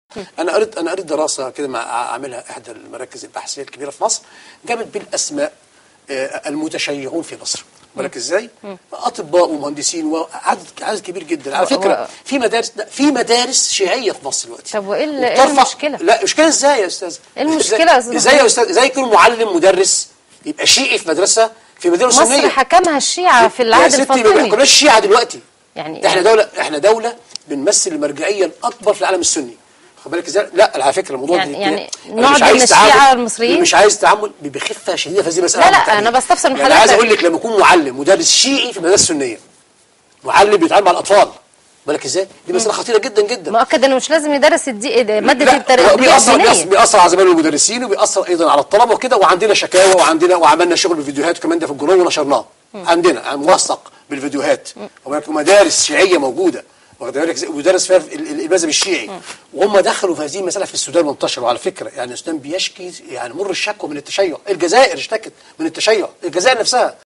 انا قريت انا قريت دراسه كده مع عاملها احدى المراكز البحثيه الكبيره في مصر جابت بين اسماء آه، المتشيعون في مصر بالك ازاي؟ اطباء ومهندسين وعدد عدد كبير جدا على هو- فكره في مدارس لا، في مدارس شيعيه في مصر دلوقتي طب وإيه ال- إيه وبترفع- المشكلة؟ لا مشكله ازاي يا استاذ؟ إيه المشكلة يا أستاذ ازاي يا محمد؟ استاذ ازاي يكون معلم مدرس يبقى شيعي في مدرسه في مدينه مصر سنيه حكمها الشيعة في العهد يا ستي ما الفاطمي كناش شيعة دلوقتي يعني- احنا دولة احنا دولة بنمثل المرجعية الأكبر في العالم السني خد بالك ازاي؟ لا على فكرة الموضوع يعني- ده- يعني أنا نوع مش من عايز الشيعة تعامل- المصريين؟ مش عايز تعامل بخفة شديدة في هذه المسألة لا، لا، بالتحديد. أنا بستفسر من يعني عايز حضرتك. أقول لك لما يكون معلم مدرس شيعي في مدرسة سنية معلم بيتعامل مع الأطفال بالك ازاي؟ دي مسألة خطيرة جدا جدا مؤكد انه مش لازم يدرس الدي... ماده لا، التربيه هو بيأثر بيأثر, الدينيه بيأثر على زمايله المدرسين وبيأثر أيضا على الطلبة وكده وعندنا شكاوى وعندنا وعملنا شغل بالفيديوهات وكمان ده في الجورنال ونشرناه عندنا يعني موثق بالفيديوهات وهناك مدارس شيعية موجودة واخد بالك ازاي؟ ويدرس فيها ال- ال- المذهب الشيعي وهم دخلوا في هذه المسألة في السودان وانتشروا على فكرة يعني السودان بيشكي يعني مر الشكوى من التشيع الجزائر اشتكت من التشيع الجزائر نفسها